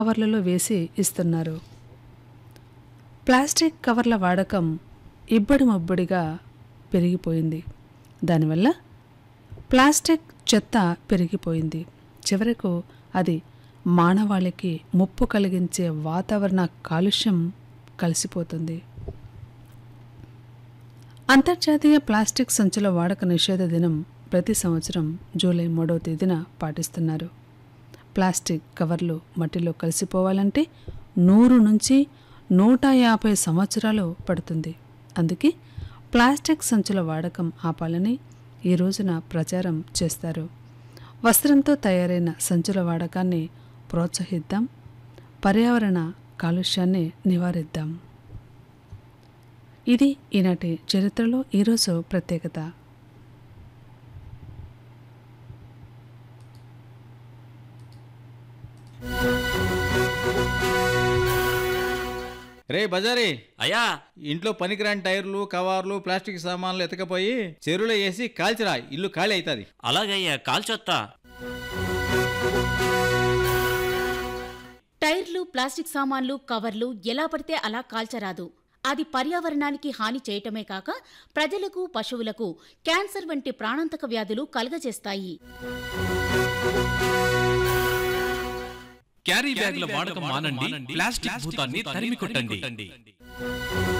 కవర్లలో వేసి ఇస్తున్నారు ప్లాస్టిక్ కవర్ల వాడకం ఇబ్బడి ముబ్బడిగా పెరిగిపోయింది దానివల్ల ప్లాస్టిక్ చెత్త పెరిగిపోయింది చివరకు అది మానవాళికి ముప్పు కలిగించే వాతావరణ కాలుష్యం కలిసిపోతుంది అంతర్జాతీయ ప్లాస్టిక్ సంచుల వాడక నిషేధ దినం ప్రతి సంవత్సరం జూలై మూడవ తేదీన పాటిస్తున్నారు ప్లాస్టిక్ కవర్లు మట్టిలో కలిసిపోవాలంటే నూరు నుంచి నూట యాభై సంవత్సరాలు పడుతుంది అందుకే ప్లాస్టిక్ సంచుల వాడకం ఆపాలని ఈ రోజున ప్రచారం చేస్తారు వస్త్రంతో తయారైన సంచుల వాడకాన్ని ప్రోత్సహిద్దాం పర్యావరణ కాలుష్యాన్ని నివారిద్దాం ఇది ఈనాటి చరిత్రలో ఈరోజు ప్రత్యేకత రే బజారీ అయ్యా ఇంట్లో పనికిరాని టైర్లు కవర్లు ప్లాస్టిక్ సామాన్లు ఎతకపోయి చెరువులో వేసి కాల్చిరా ఇల్లు ఖాళీ అవుతుంది అలాగయ్యా కాల్చొత్తా టైర్లు ప్లాస్టిక్ సామాన్లు కవర్లు ఎలా పడితే అలా కాల్చరాదు అది పర్యావరణానికి హాని చేయటమే కాక ప్రజలకు పశువులకు క్యాన్సర్ వంటి ప్రాణాంతక వ్యాధులు కలుగజేస్తాయి క్యారీ బ్యాగుల వాడకం మానండి ప్లాస్టిక్ భూతాన్ని తరిమి కొట్టండి